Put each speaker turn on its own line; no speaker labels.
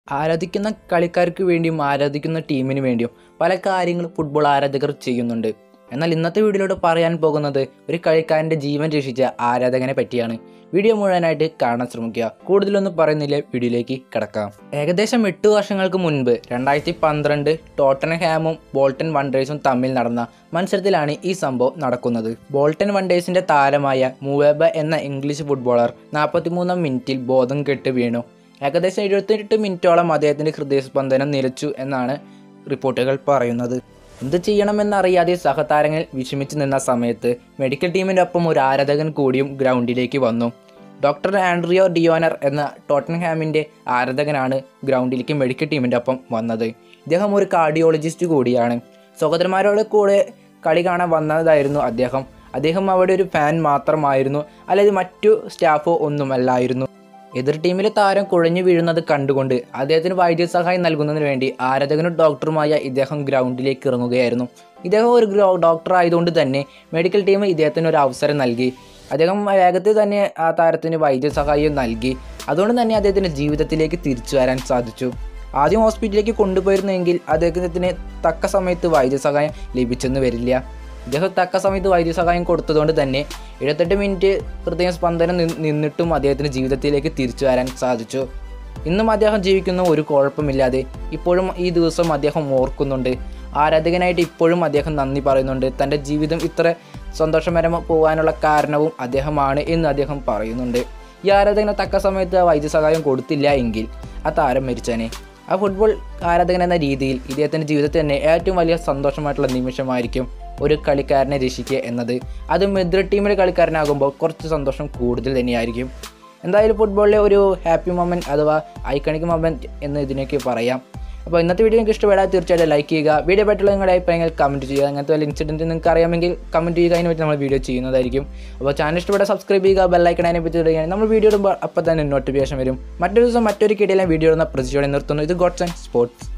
ആരാധിക്കുന്ന കളിക്കാർക്ക് വേണ്ടിയും ആരാധിക്കുന്ന ടീമിന് വേണ്ടിയും പല കാര്യങ്ങളും ഫുട്ബോൾ ആരാധകർ ചെയ്യുന്നുണ്ട് എന്നാൽ ഇന്നത്തെ വീഡിയോയിലൂടെ പറയാൻ പോകുന്നത് ഒരു കളിക്കാരൻ്റെ ജീവൻ രക്ഷിച്ച ആരാധകനെ പറ്റിയാണ് വീഡിയോ മുഴുവനായിട്ട് കാണാൻ ശ്രമിക്കുക കൂടുതലൊന്നും പറയുന്നില്ല വീഡിയോയിലേക്ക് കിടക്കാം ഏകദേശം എട്ട് വർഷങ്ങൾക്ക് മുൻപ് രണ്ടായിരത്തി പന്ത്രണ്ട് ടോട്ടൻ ഹാമും ബോൾട്ടൺ വണ്ടേഴ്സും തമ്മിൽ നടന്ന മത്സരത്തിലാണ് ഈ സംഭവം നടക്കുന്നത് ബോൾട്ടൺ വണ്ടേഴ്സിന്റെ താരമായ മുവേബ എന്ന ഇംഗ്ലീഷ് ഫുട്ബോളർ നാൽപ്പത്തിമൂന്നാം മിനിറ്റിൽ ബോധം കെട്ട് വീണു ഏകദേശം എഴുപത്തെട്ട് മിനിറ്റോളം അദ്ദേഹത്തിൻ്റെ ഹൃദയസ്പന്ദനം നിലച്ചു എന്നാണ് റിപ്പോർട്ടുകൾ പറയുന്നത് എന്ത് ചെയ്യണമെന്നറിയാതെ സഹതാരങ്ങൾ വിഷമിച്ചു നിന്ന സമയത്ത് മെഡിക്കൽ ടീമിൻ്റെ ഒപ്പം ഒരു ആരാധകൻ കൂടിയും ഗ്രൗണ്ടിലേക്ക് വന്നു ഡോക്ടർ ആൻഡ്രിയോ ഡിയോനർ എന്ന ടോട്ടൻഹാമിൻ്റെ ആരാധകനാണ് ഗ്രൗണ്ടിലേക്ക് മെഡിക്കൽ ടീമിൻ്റെ ഒപ്പം വന്നത് ഇദ്ദേഹം ഒരു കാർഡിയോളജിസ്റ്റ് കൂടിയാണ് സഹോദരന്മാരോട് കൂടെ കളി കാണാൻ വന്നതായിരുന്നു അദ്ദേഹം അദ്ദേഹം അവിടെ ഒരു ഫാൻ മാത്രമായിരുന്നു അല്ലാതെ മറ്റു സ്റ്റാഫോ ഒന്നുമല്ലായിരുന്നു എതിർ ടീമിലെ താരം കുഴഞ്ഞു വീഴുന്നത് കണ്ടുകൊണ്ട് അദ്ദേഹത്തിന് വൈദ്യസഹായം നൽകുന്നതിന് വേണ്ടി ആരാധകനും ഡോക്ടറുമായ ഇദ്ദേഹം ഗ്രൗണ്ടിലേക്ക് ഇറങ്ങുകയായിരുന്നു ഇദ്ദേഹം ഒരു ഗ്രോ- ഡോക്ടർ ആയതുകൊണ്ട് തന്നെ മെഡിക്കൽ ടീം ഇദ്ദേഹത്തിന് ഒരു അവസരം നൽകി അദ്ദേഹം വേഗത്തിൽ തന്നെ ആ താരത്തിന് വൈദ്യസഹായം നൽകി അതുകൊണ്ട് തന്നെ അദ്ദേഹത്തിൻ്റെ ജീവിതത്തിലേക്ക് തിരിച്ചു വരാൻ സാധിച്ചു ആദ്യം ഹോസ്പിറ്റലിലേക്ക് കൊണ്ടുപോയിരുന്നെങ്കിൽ അദ്ദേഹത്തിന് തക്ക സമയത്ത് വൈദ്യസഹായം ലഭിച്ചെന്ന് വരില്ല ഇദ്ദേഹം തക്ക സമയത്ത് വൈദ്യസഹായം കൊടുത്തതുകൊണ്ട് തന്നെ എഴുപത്തെട്ട് മിനിറ്റ് ഹൃദയ സ്പന്ദനം നി- നിന്നിട്ടും അദ്ദേഹത്തിന് ജീവിതത്തിലേക്ക് തിരിച്ചു വരാൻ സാധിച്ചു ഇന്നും അദ്ദേഹം ജീവിക്കുന്ന ഒരു കുഴപ്പമില്ലാതെ ഇപ്പോഴും ഈ ദിവസം അദ്ദേഹം ഓർക്കുന്നുണ്ട് ആരാധകനായിട്ട് ഇപ്പോഴും അദ്ദേഹം നന്ദി പറയുന്നുണ്ട് തൻ്റെ ജീവിതം ഇത്ര സന്തോഷകരം പോകാനുള്ള കാരണവും അദ്ദേഹമാണ് എന്ന് അദ്ദേഹം പറയുന്നുണ്ട് ഈ ആരാധകന് തക്ക സമയത്ത് ആ വൈദ്യസഹായം കൊടുത്തില്ല എങ്കിൽ ആ താരം മരിച്ചേനെ ആ ഫുട്ബോൾ ആരാധകൻ എന്ന രീതിയിൽ ഇദ്ദേഹത്തിൻ്റെ ജീവിതത്തിൽ തന്നെ ഏറ്റവും വലിയ സന്തോഷമായിട്ടുള്ള നിമിഷമായിരിക്കും ഒരു കളിക്കാരനെ രക്ഷിക്കുക എന്നത് അതും എതിർ ടീമിലെ കളിക്കാരനാകുമ്പോൾ കുറച്ച് സന്തോഷം കൂടുതൽ തന്നെയായിരിക്കും എന്തായാലും ഫുട്ബോളിലെ ഒരു ഹാപ്പി മൊമെൻറ്റ് അഥവാ ഐക്കണിക് മൊമെൻറ്റ് എന്ന് ഇതിനൊക്കെ പറയാം അപ്പോൾ ഇന്നത്തെ വീഡിയോ നിങ്ങൾക്ക് ഇഷ്ടപ്പെടാൻ തീർച്ചയായിട്ടും ലൈക്ക് ചെയ്യുക വീഡിയോ പറ്റുള്ള നിങ്ങളുടെ അഭിപ്രായങ്ങൾ കമൻറ്റ് ചെയ്യുക അങ്ങനത്തെ വല്ല ഇൻസിഡൻറ്റ് നിങ്ങൾക്ക് അറിയാമെങ്കിൽ കമൻറ്റ് ചെയ്യുക അതിനെ പറ്റി നമ്മൾ വീഡിയോ ചെയ്യുന്നതായിരിക്കും അപ്പോൾ ചാനൽ ഇഷ്ടപ്പെട്ട സബ്സ്ക്രൈബ് ചെയ്യുക ബെല്ലൈക്കൺ അതിനെ പറ്റി ഇടുകയാണ് നമ്മൾ വീഡിയോ ഇടുമ്പോൾ അപ്പോൾ തന്നെ നോട്ടിഫിക്കേഷൻ വരും മറ്റൊരു ദിവസം മറ്റൊരു കിടിയിലെ വീഡിയോ ഇടുന്ന പ്രതീക്ഷയോടെ നിർത്തുന്നു ഇത് ഗോഡ്സ് ആൻഡ് സ്പോർട്സ്